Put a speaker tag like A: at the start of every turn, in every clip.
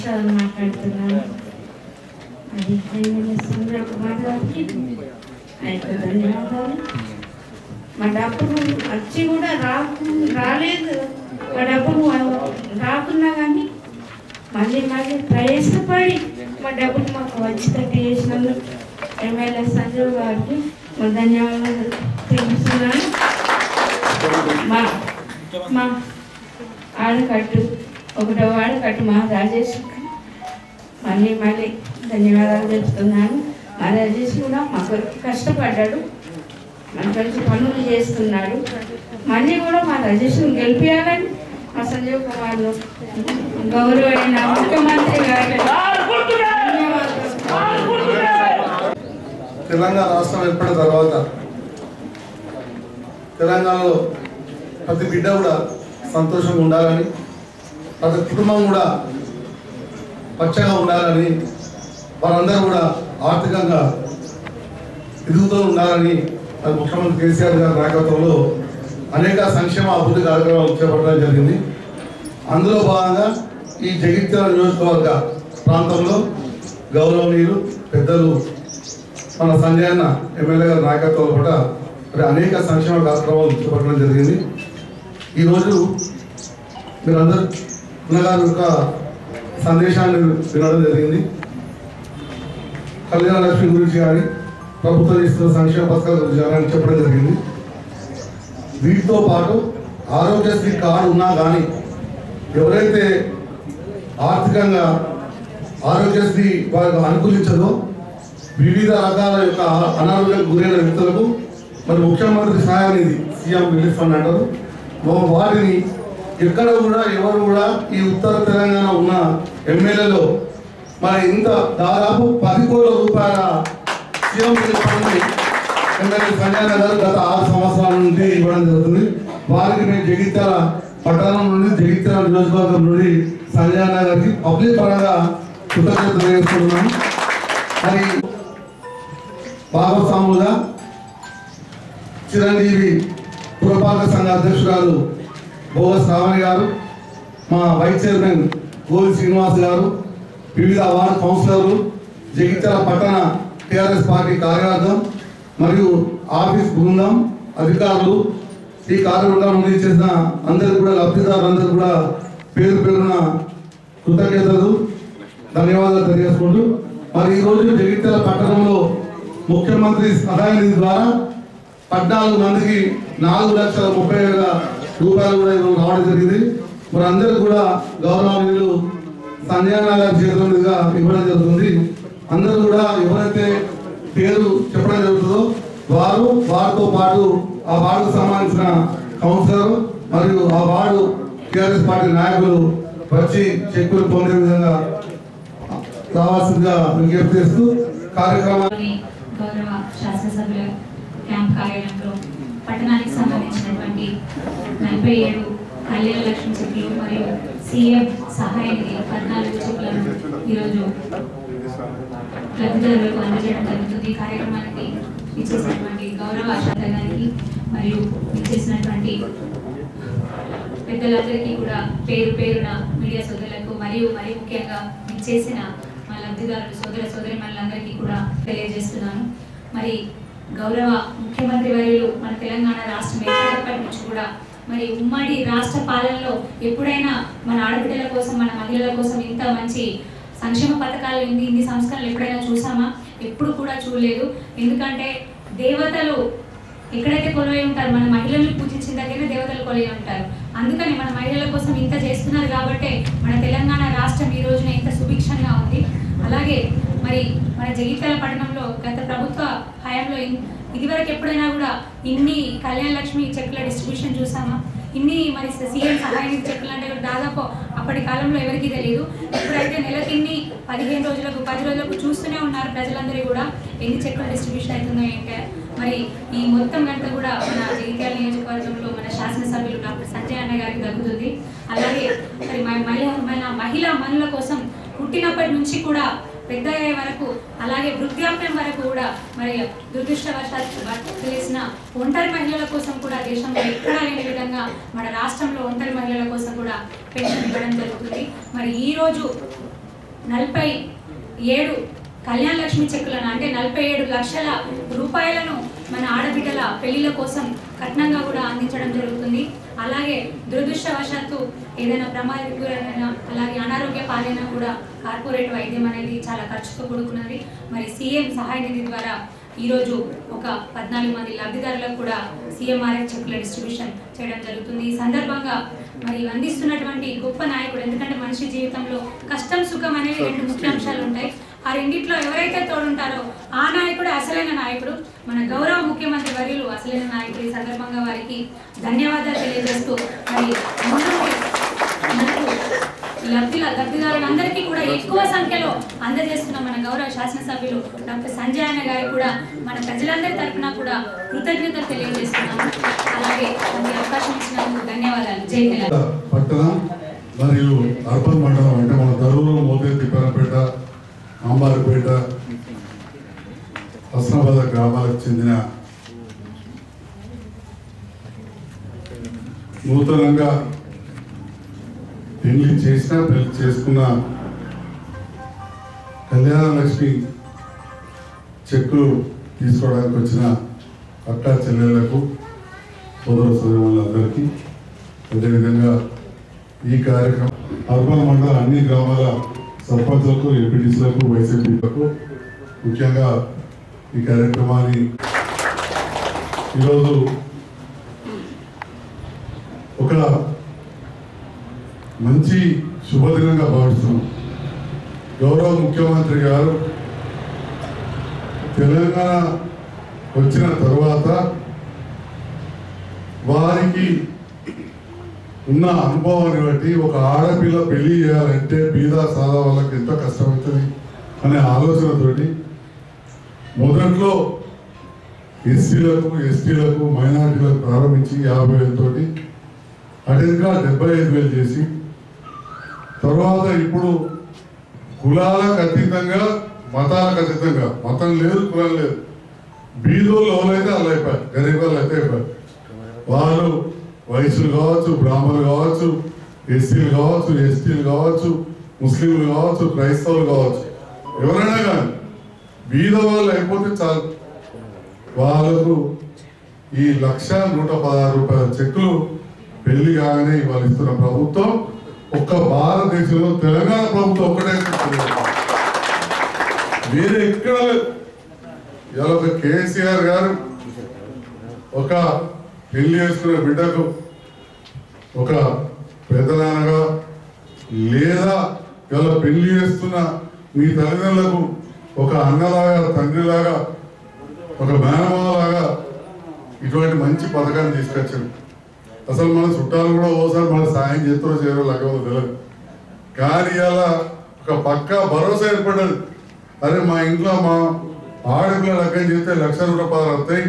A: ప్రసాద్ మాట్లాడుతున్నాను అది ఎమ్మెల్యే సుందర కుమార్ గారికి ఆయనకు ధన్యవాదాలు మా డబ్బులు వచ్చి కూడా రాకు రాలేదు మా డబ్బులు రాకున్నా కానీ మళ్ళీ మళ్ళీ ప్రయాసపడి మా డబ్బులు మాకు వచ్చేటట్టు చేసినందుకు ఎమ్మెల్యే సంజీవ్ గారికి మా ధన్యవాదాలు తెలుస్తున్నాను మా మా ఆడకట్టు ఒకటో ఆడకట్టు మా రాజేష్ మళ్ళీ మళ్ళీ ధన్యవాదాలు తెలుపుతున్నాను మా రాజేష్ కూడా మా కొరకు కష్టపడ్డాడు మన కలిసి పనులు చేస్తున్నాడు మళ్ళీ కూడా మా రాజేష్ని గెలిపించాలని మా సంజీవ్ కుమార్ను గౌరవైన ముఖ్యమంత్రి గారు
B: తెలంగాణ రాష్ట్రం ఏర్పడిన తర్వాత తెలంగాణలో ప్రతి బిడ్డ కూడా సంతోషంగా ఉండాలని ప్రతి కుటుంబం కూడా పచ్చగా ఉండాలని వారందరూ కూడా ఆర్థికంగా ఎదుగుతూ ఉండాలని మరి ముఖ్యమంత్రి కేసీఆర్ గారి నాయకత్వంలో అనేక సంక్షేమ అభివృద్ధి కార్యక్రమాలు చేపట్టడం జరిగింది అందులో భాగంగా ఈ జగిత్యాల నియోజకవర్గ ప్రాంతంలో గౌరవనీయులు పెద్దలు మన సంజయ్ అన్న ఎమ్మెల్యే గారి నాయకత్వంలో కూడా మరి అనేక సంక్షేమ కార్యక్రమాలు చేపట్టడం జరిగింది ఈరోజు మీరందరూ ఉన్నగారి యొక్క సందేశాన్ని వినడం జరిగింది కళ్యాణ లక్ష్మి గురించి కానీ ప్రభుత్వం ఇస్తున్న సంక్షేమ పథకాల గురించి కానీ చెప్పడం జరిగింది వీటితో పాటు ఆరోగ్యశ్రీ కార్డు ఉన్నా కానీ ఎవరైతే ఆర్థికంగా ఆరోగ్యశ్రీ వారికి అనుకూలించదో వివిధ రకాల యొక్క అనారోగ్యాలకు గురైన వ్యక్తులకు మరి ముఖ్యమంత్రి సహాయ నిధి సీఎం రిలీఫ్ ఫండ్ అంటారు వా- వాటిని ఎక్కడ కూడా ఎవరు కూడా ఈ ఉత్తర తెలంగాణ ఉన్న ఎమ్మెల్యేలో మరి ఇంత దాదాపు పది కోట్ల రూపాయల CM relief fund MLA Sanjay garu గత ఆరు సంవత్సరాల నుండి ఇవ్వడం జరుగుతుంది వారికి మేము జగిత్యాల పట్టణం నుండి జగిత్యాల నియోజకవర్గం నుండి సంజయ్ గారికి పబ్లిక్ పరంగా కృతజ్ఞతలు తెలియజేస్తున్నాను మరి భాగస్వాములుగా చిరంజీవి పురపాలక సంఘ అధ్యక్షురాలు భోగ శ్రావణి గారు మా వైస్ చైర్మన్ గోవి శ్రీనివాస్ గారు వివిధ వార్డు కౌన్సిలర్లు జగిత్యాల పట్టణ టిఆర్ఎస్ పార్టీ కార్యవర్గం మరియు ఆఫీస్ బృందం అధికారులు ఈ కార్యక్రమం చేసిన అందరికి కూడా లబ్ధిదారులందరూ కూడా పేరు పేరున కృతజ్ఞతలు ధన్యవాదాలు తెలియజేసుకుంటూ మరి ఈరోజు జగిత్యాల పట్టణంలో ముఖ్యమంత్రి సహాయ నిధి ద్వారా పద్నాలుగు మందికి నాలుగు లక్షల ముప్పై వేల రూపాయలు కూడా ఈరోజు రావడం జరిగింది మరి అందరూ కూడా గౌరవనీయులు సంజయ్ గారి చేతుల మీదుగా ఇవ్వడం జరుగుతుంది అందరూ కూడా ఎవరైతే పేరు చెప్పడం జరుగుతుందో వారు వారితో పాటు ఆ వార్డుకు సంబంధించిన కౌన్సిలర్ మరియు ఆ వార్డు టిఆర్ఎస్ పార్టీ నాయకులు వచ్చి చెక్కులు పొందే విధంగా రావాల్సిందిగా విజ్ఞప్తి చేస్తూ కార్యక్రమాన్ని
C: లోని గౌరవ శాసనసభ్యుల క్యాంప్ కార్యాలయంలో పట్టణానికి సంబంధించినటువంటి నలభై ఏడు కళ్యాణ లక్ష్మి చెక్కులు మరియు సీఎం సహాయ నిధి పద్నాలుగు చెక్కులను ఈరోజు లబ్ధిదారులకు అందజేయడం జరుగుతుంది ఈ కార్యక్రమానికి ఇచ్చేసినటువంటి గౌరవ శాఖ గారికి మరియు ఇచ్చేసినటువంటి పెద్దలందరికీ కూడా పేరు పేరున మీడియా సోదరులకు మరియు మరి ముఖ్యంగా ఇచ్చేసిన మా లబ్ధిదారులు సోదర సోదరి మనందరికీ కూడా తెలియజేస్తున్నాను మరి గౌరవ ముఖ్యమంత్రి వర్యులు మన తెలంగాణ రాష్ట్రం ఏర్పడినప్పటి నుంచి కూడా మరి ఉమ్మడి రాష్ట్ర పాలనలో ఎప్పుడైనా మన ఆడబిడ్డల కోసం మన మహిళల కోసం ఇంత మంచి సంక్షేమ పథకాలు ఇన్ని ఇన్ని సంస్కరణలు ఎప్పుడైనా చూసామా ఎప్పుడు కూడా చూడలేదు ఎందుకంటే దేవతలు ఎక్కడైతే కొలువై ఉంటారు మన మహిళల్ని పూజించిన దగ్గర దేవతలు కొలువై ఉంటారు అందుకని మన మహిళల కోసం ఇంత చేస్తున్నారు కాబట్టి మన తెలంగాణ రాష్ట్రం ఈ రోజున ఇంత సుభిక్షంగా ఉంది అలాగే మరి మన జగిత్యాల పట్టణంలో గత ప్రభుత్వ హయాంలో ఇన్- ఇదివరకు ఎప్పుడైనా కూడా ఇన్ని కళ్యాణ లక్ష్మి చెక్కుల డిస్ట్రిబ్యూషన్ చూసామా ఇన్ని మరి సీఎం సహాయ నిధి చెక్కులు అంటే కూడా దాదాపు అప్పటి కాలంలో ఎవరికీ తెలియదు ఇప్పుడైతే నెలకి ఇన్ని పదిహేను రోజులకు పది రోజులకు చూస్తూనే ఉన్నారు ప్రజలందరూ కూడా ఎన్ని చెక్కుల డిస్ట్రిబ్యూషన్ అవుతుందో ఏంటో మరి ఈ మొత్తం గంట కూడా మన జగిత్యాల నియోజకవర్గంలో మన శాసనసభ్యులు డాక్టర్ సంజయ్ అన్న గారికి దక్కుతుంది అలాగే మరి మ- మహిళ మన మహిళా మనుల కోసం పుట్టినప్పటి నుంచి కూడా పెద్ద అయ్యే వరకు అలాగే వృద్ధాప్యం వరకు కూడా మరి దురదృష్టవశాత్తు భర్త తెలిసిన ఒంటరి మహిళల కోసం కూడా దేశంలో ఎక్కడా లేని విధంగా మన రాష్ట్రంలో ఒంటరి మహిళల కోసం కూడా పెన్షన్ ఇవ్వడం జరుగుతుంది మరి ఈ రోజు నలభై ఏడు కళ్యాణ లక్ష్మి చెక్కులను అంటే నలభై ఏడు లక్షల రూపాయలను మన ఆడబిడ్డల పెళ్లిళ్ళ కోసం కట్నంగా కూడా అందించడం జరుగుతుంది అలాగే దురదృష్టవశాత్తు ఏదైనా ప్రమాదకు గురైనా అలాగే అనారోగ్య పాలైనా కూడా కార్పొరేట్ వైద్యం అనేది చాలా ఖర్చుతో కూడుకున్నది మరి సీఎం సహాయ నిధి ద్వారా ఈరోజు ఒక పద్నాలుగు మంది లబ్ధిదారులకు కూడా సీఎంఆర్ఎఫ్ చెక్కుల డిస్ట్రిబ్యూషన్ చేయడం జరుగుతుంది ఈ సందర్భంగా మరి అందిస్తున్నటువంటి గొప్ప నాయకుడు ఎందుకంటే మనిషి జీవితంలో కష్టం సుఖం అనేవి రెండు ముఖ్య అంశాలు ఉంటాయి ఆ రెండిట్లో ఎవరైతే తోడుంటారో ఆ నాయకుడు అసలైన నాయకుడు మన గౌరవ ముఖ్యమంత్రి వర్యులు అసలైన నాయకుడు ఈ సందర్భంగా వారికి ధన్యవాదాలు తెలియజేస్తూ మరి ముందు మనకు లబ్ధిల లబ్ధిదారులందరికీ కూడా ఎక్కువ సంఖ్యలో అందజేస్తున్న మన గౌరవ శాసనసభ్యులు డాక్టర్ సంజయ్ అన్న గారికి కూడా మన ప్రజలందరి తరఫున కూడా కృతజ్ఞతలు తెలియజేస్తున్నాము అలాగే మనకి అవకాశం ఇచ్చినందుకు ధన్యవాదాలు జై తెలంగాణ
D: పట్టణం మరియు అర్బన్ మండలం అంటే మన దరూరు మోతే తిప్పనపేట అంబారిపేట హస్నాబాద్ గ్రామాలకు చెందిన నూతనంగా పెళ్లి చేసిన పెళ్లి చేసుకున్న కళ్యాణ లక్ష్మి చెక్కులు తీసుకోవడానికి వచ్చిన అక్క చెల్లెళ్లకు సోదర సోదరులందరికీ అదేవిధంగా ఈ కార్యక్రమం అర్బన్ మండల అన్ని గ్రామాల సర్పంచులకు ఎంపీటీసీలకు వైసీపీలకు ముఖ్యంగా ఈ కార్యక్రమాన్ని ఈరోజు ఒక మంచి శుభదినంగా భావిస్తున్నాం గౌరవ ముఖ్యమంత్రి గారు తెలంగాణ వచ్చిన తర్వాత వారికి ఉన్న అనుభవాన్ని బట్టి ఒక ఆడపిల్ల పెళ్లి చేయాలంటే బీదా సాదా వాళ్ళకి ఎంత కష్టమవుతుంది అనే ఆలోచనతోటి మొదట్లో ఎస్సీలకు ఎస్టీలకు మైనార్టీలకు ప్రారంభించి యాభై వేలతోటి అటెంగా డెబ్బై ఐదు వేలు చేసి తర్వాత ఇప్పుడు కులాలకు అతీతంగా మతాలకు అతీతంగా మతం లేదు కులం లేదు బీదోళ్ళు ఎవరైతే అలా అయిపోయారు గరీబ్ వాళ్ళు అయితే అయిపోయారు వాళ్ళు వయసులు కావచ్చు బ్రాహ్మణులు కావచ్చు ఎస్సీలు కావచ్చు ఎస్టీలు కావచ్చు ముస్లింలు కావచ్చు క్రైస్తవులు కావచ్చు ఎవరైనా కానీ బీద వాళ్ళు అయిపోతే చాలు వాళ్ళకు ఈ లక్ష నూట పదహారు రూపాయల చెక్కులు పెళ్లి కాగానే వాళ్ళు ఇస్తున్న ప్రభుత్వం ఒక్క భారతదేశంలో తెలంగాణ ప్రభుత్వం ఒక్కటే ఇస్తుంది. వేరే ఎక్కడ లేదు ఇవాళ ఒక కేసీఆర్ గారు ఒక పెళ్లి చేసుకునే బిడ్డకు ఒక పెద్దనాన్నగా లేదా ఇవాళ పెళ్లి చేస్తున్న మీ తల్లిదండ్రులకు ఒక అన్నలాగా తండ్రిలాగా ఒక మేనమావలాగా ఇటువంటి మంచి పథకాన్ని తీసుకొచ్చారు అసలు మన చుట్టాలు కూడా ఓసారి మన సాయం చేస్తారో చేయరో లగవో తెలియదు కానీ ఇలా ఒక పక్క భరోసా ఏర్పడ్డది అరే మా ఇంట్లో మా ఆడపిల్ల లగ్గం చేస్తే లక్ష రూపాయలు వస్తాయి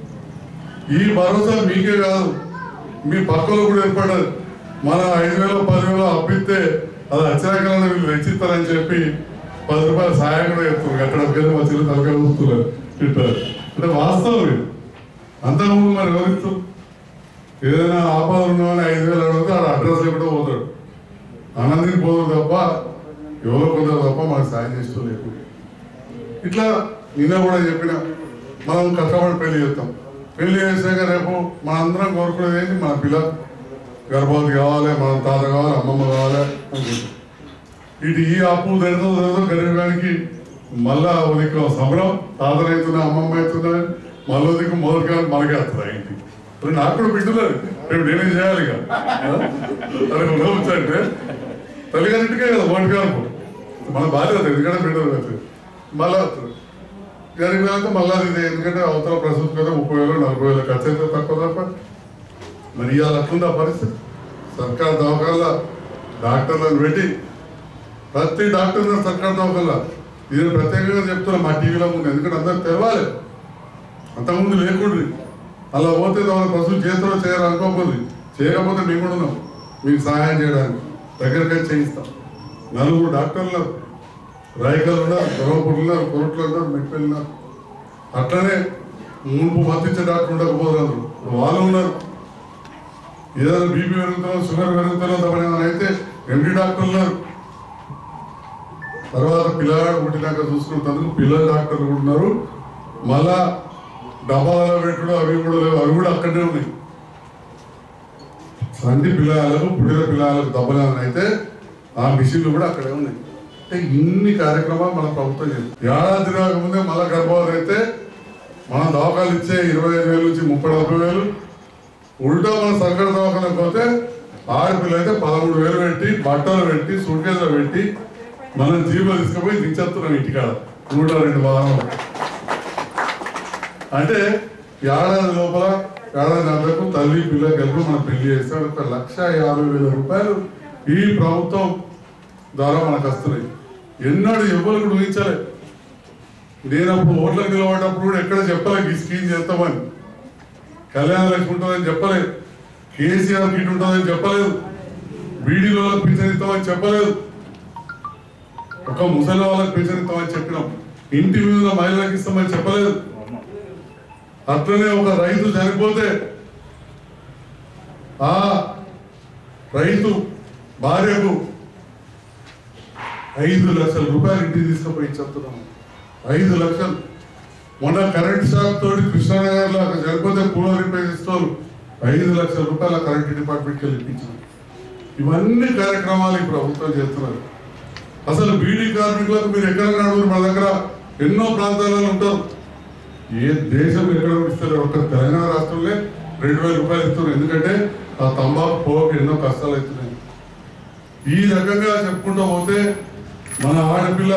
D: ఈ భరోసా మీకే కాదు మీ పక్కలో కూడా ఏర్పడ్డది మన ఐదు వేలు పదివేలు అప్పిస్తే అది అచ్చరాకాలను వీళ్ళు వెచ్చిస్తారని చెప్పి పది రూపాయల సాయం కూడా చెప్తున్నారు కట్టడానికి మా చిన్న తలకాయ ఊస్తున్నారు తింటారు అంటే వాస్తవం ఇది అంతకుముందు మరి ఎవరిస్తూ ఏదైనా ఆపద ఉన్నామని ఐదు వేలు అడిగితే ఆ అడ్రస్ కూడా పోతాడు అన్నదిని పోదు తప్ప ఎవరో కొందరు తప్ప మనకు సాయం చేస్తూ లేదు ఇట్లా నిన్న కూడా చెప్పిన మనం కష్టపడి పెళ్లి చేస్తాం పెళ్లి చేసాక రేపు మన అందరం కోరుకునేది ఏంటి మన పిల్ల గర్భవతి కావాలి మన తాత కావాలి అమ్మమ్మ కావాలి అనుకుంటాం ఇటు ఈ అప్పు తెరతో తెరతో గరీబానికి మళ్ళా ఉదికి సంబరం తాతలు అవుతున్నా అమ్మమ్మ అవుతున్నా మళ్ళీ ఉదికి మొదటి కాలం మనకే వస్తుంది ఇంటికి మరి నాకు కూడా బిడ్డలేదు రేపు నేనేం చేయాలి ఇక అరే వచ్చంటే తల్లిగారింటికే కదా మొదటి కాలం మన బాధ్యత ఎందుకంటే బిడ్డలు అవుతుంది మళ్ళా వస్తుంది గరీబానికి మళ్ళా ఇది ఎందుకంటే అవతల ప్రస్తుతం కదా ముప్పై వేలు నలభై వేలు ఖర్చు అయితే తక్కువ తప్ప మరి ఇవాళ అట్లుందా పరిస్థితి సర్కార్ దవాఖాన డాక్టర్లను పెట్టి ప్రతి డాక్టర్ సర్కార్ దవాఖాన ఇది ప్రత్యేకంగా చెప్తున్నా మా టీవీలో ముందు ఎందుకంటే అందరూ తెలవాలి అంతకుముందు లేకుండా అలా పోతే వాళ్ళ పశువులు చేతిలో చేయాలి అనుకోకపోతే చేయకపోతే మేము కూడా ఉన్నాం మీకు సహాయం చేయడానికి దగ్గరకి వచ్చి చేయిస్తాం నలుగురు డాక్టర్లు రాయకలు ఉన్నారు దొరవపూర్లు ఉన్నారు కొరట్లు ఉన్నారు మెట్పల్లి ఉన్నారు అట్లనే మునుపు మత్తిచ్చే డాక్టర్ ఉండకపోతున్నారు ఇప్పుడు వాళ్ళు ఉన్నారు ఏదైనా బీపీ పెరుగుతుందో షుగర్ పెరుగుతుందో తప్పని అయితే ఎండి డాక్టర్లు ఉన్నారు తర్వాత పిల్లగాడు పుట్టినాక చూసుకుంటందుకు పిల్లల డాక్టర్లు కూడా ఉన్నారు మళ్ళా డబ్బాలలో పెట్టుడు అవి కూడా లేవు అవి కూడా అక్కడనే ఉన్నాయి సంధి పిల్లలకు పుట్టిన పిల్లలకు దెబ్బలేమని అయితే ఆ మిషన్లు కూడా అక్కడే ఉన్నాయి అంటే ఇన్ని కార్యక్రమాలు మన ప్రభుత్వం చేస్తుంది ఏడాది రాకముందే మళ్ళా గర్భవతి అయితే మనం దవాఖాలు ఇచ్చే ఇరవై ఐదు వేల నుంచి ముప్పై నలభై వేలు ఉల్టా మన సర్కారు దవాఖానకు పోతే ఆడపిల్ల అయితే పదమూడు వేలు పెట్టి బట్టలు పెట్టి సూట్ కేసులు పెట్టి మనం జీబులు తీసుకుపోయి దించేస్తున్నాం ఇంటికాడ నూట రెండు వాహనాలు అంటే ఏడాది లోపల ఏడాది అంతకు తల్లి పిల్ల కలిపి మనం పెళ్లి చేస్తే ఒక లక్ష యాభై వేల రూపాయలు ఈ ప్రభుత్వం ద్వారా మనకు వస్తున్నాయి ఎన్నడూ ఎవరు కూడా ఊహించలే నేను అప్పుడు ఓట్లకు నిలబడ్డప్పుడు కూడా ఎక్కడ చెప్పలేదు ఈ స్కీమ్ చేస్తామని కళ్యాణ లక్ష్మి ఉంటుందని చెప్పలేదు కేసీఆర్ కిట్ ఉంటుందని చెప్పలేదు బీడీలో పింఛన్ ఇస్తామని చెప్పలేదు ఒక ముసలి వాళ్ళకి పింఛన్ ఇస్తామని చెప్పినాం ఇంటి మీద మహిళలకు ఇస్తామని చెప్పలేదు అట్లనే ఒక రైతు చనిపోతే ఆ రైతు భార్యకు ఐదు లక్షల రూపాయలు ఇంటికి తీసుకుపోయి చెప్తున్నాము ఐదు లక్షలు మొన్న కరెంట్ షాక్ తోటి కృష్ణానగర్లో అక్కడ చనిపోతే కూలర్ రిపేర్ ఇస్తారు ఐదు లక్షల రూపాయల కరెంట్ డిపార్ట్మెంట్కి వెళ్ళి ఇప్పించారు ఇవన్నీ కార్యక్రమాలు ఈ ప్రభుత్వం చేస్తున్నారు అసలు బీడీ కార్మికులకు మీరు ఎక్కడ నడుగురు మన దగ్గర ఎన్నో ప్రాంతాలలో ఉంటారు ఏ దేశం ఎక్కడ ఇస్తారు ఒక తెలంగాణ రాష్ట్రంలో రెండు వేల రూపాయలు ఇస్తున్నారు ఎందుకంటే ఆ తంబాకు పోకు ఎన్నో కష్టాలు అవుతున్నాయి ఈ రకంగా చెప్పుకుంటూ పోతే మన ఆడపిల్ల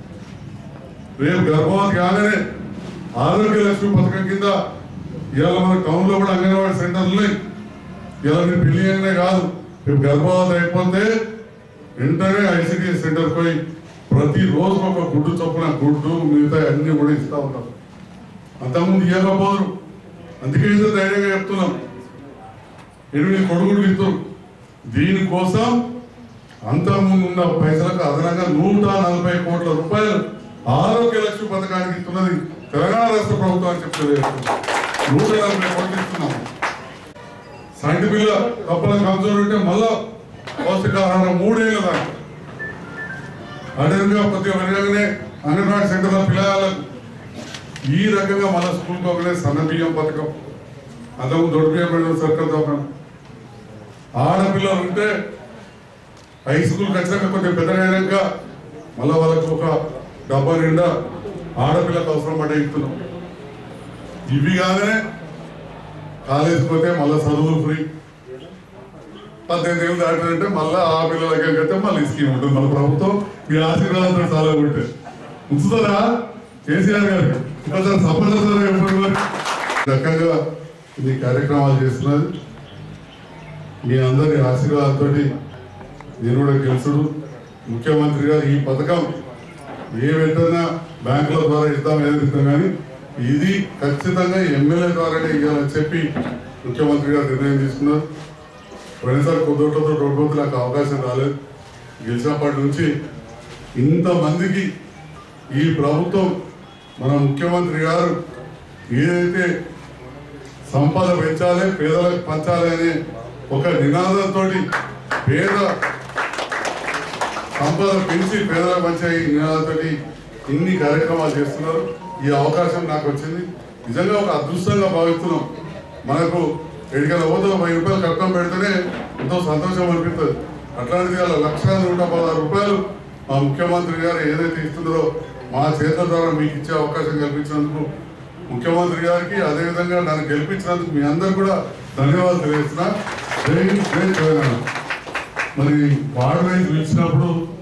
D: రేపు గర్భవతి కాగానే ఆరోగ్య లక్ష్మి పథకం కింద ఇవాళ మన టౌన్ లో కూడా అంగన్వాడీ సెంటర్లు ఉన్నాయి ఇవాళ మీరు పెళ్లి అయినే కాదు రేపు గర్భవతి అయిపోతే వెంటనే ఐసిడి సెంటర్ పోయి ప్రతి రోజు ఒక గుడ్డు చొప్పున గుడ్డు మిగతా అన్ని కూడా ఇస్తా ఉంటాం అంతకుముందు ఇవ్వకపోదురు అందుకే ఇంత ధైర్యంగా చెప్తున్నాం ఎనిమిది కొడుకులు ఇస్తారు దీనికోసం అంతకుముందు ఉన్న పైసలకు అదనంగా నూట నలభై కోట్ల రూపాయలు ఆరోగ్య లక్ష్మి పథకానికి ఇస్తున్నది తెలంగాణ రాష్ట్ర ప్రభుత్వం అని చెప్తుంది నూట నలభై కోట్లు ఇస్తున్నాం సంటి బిల్ల కప్పల కమ్జోర్ ఉంటే మళ్ళా పౌష్టికాహారం మూడేళ్ళ దాకా అదేవిధంగా ప్రతి విధంగానే అంగన్వాడీ సెంటర్లో పిల్లలకు ఈ రకంగా మన స్కూల్ పోకనే సన్న బియ్యం పథకం అంతకు దొడ్డు బియ్యం పెట్టిన సర్కల్ దోకం ఆడపిల్లలు ఉంటే హై స్కూల్కి వచ్చినాక కొంచెం పెద్దగా అయినాక మళ్ళీ వాళ్ళకు ఒక డబ్బా నిండా ఆడపిల్లకు అవసరం పడే ఇస్తున్నాం ఇవి కాగానే కాలేజీకి పోతే మళ్ళీ చదువులు ఫ్రీ పద్దెనిమిది ఏళ్ళు దాటినంటే మళ్ళీ ఆ పిల్లల దగ్గరికి అయితే మళ్ళీ స్కీమ్ ఉంటుంది మన ప్రభుత్వం మీ ఆశీర్వాదంతో చాలా ఉంటే ఉంచుతారా కేసీఆర్ గారు ఒకసారి సంపద ఎప్పుడు రకంగా ఇన్ని కార్యక్రమాలు చేస్తున్నది మీ అందరి ఆశీర్వాదంతో నేను కూడా గెలుచుడు ముఖ్యమంత్రి గారు ఈ పథకం ఏ వెంటనే బ్యాంకుల ద్వారా ఇద్దాం ఏది ఇద్దాం కానీ ఇది ఖచ్చితంగా ఎమ్మెల్యే ద్వారానే ఇవ్వాలని చెప్పి ముఖ్యమంత్రి గారు నిర్ణయం తీసుకున్నారు పోయినసారి కొద్దితో రోడ్డు నాకు అవకాశం రాలేదు గెలిచినప్పటి నుంచి ఇంతమందికి ఈ ప్రభుత్వం మన ముఖ్యమంత్రి గారు ఏదైతే సంపద పెంచాలి పేదలకు పంచాలి అనే ఒక నినాదంతో పేద సంపద పెంచి పేదలకు పంచే ఈ నినాదంతో ఇన్ని కార్యక్రమాలు చేస్తున్నారు ఈ అవకాశం నాకు వచ్చింది నిజంగా ఒక అదృష్టంగా భావిస్తున్నాం మనకు ఎడికల పోతే వెయ్యి రూపాయలు కట్నం పెడితేనే ఎంతో సంతోషం అనిపిస్తుంది అట్లాంటిది అలా లక్ష నూట పదహారు రూపాయలు మా ముఖ్యమంత్రి గారు ఏదైతే ఇస్తున్నారో మా చేతుల ద్వారా మీకు ఇచ్చే అవకాశం కల్పించినందుకు ముఖ్యమంత్రి గారికి అదేవిధంగా నన్ను గెలిపించినందుకు మీ అందరు కూడా ధన్యవాదాలు తెలియజేస్తున్నా జై హింద్, జై తెలంగాణ మరి వార్డు వైజ్ పిలిచినప్పుడు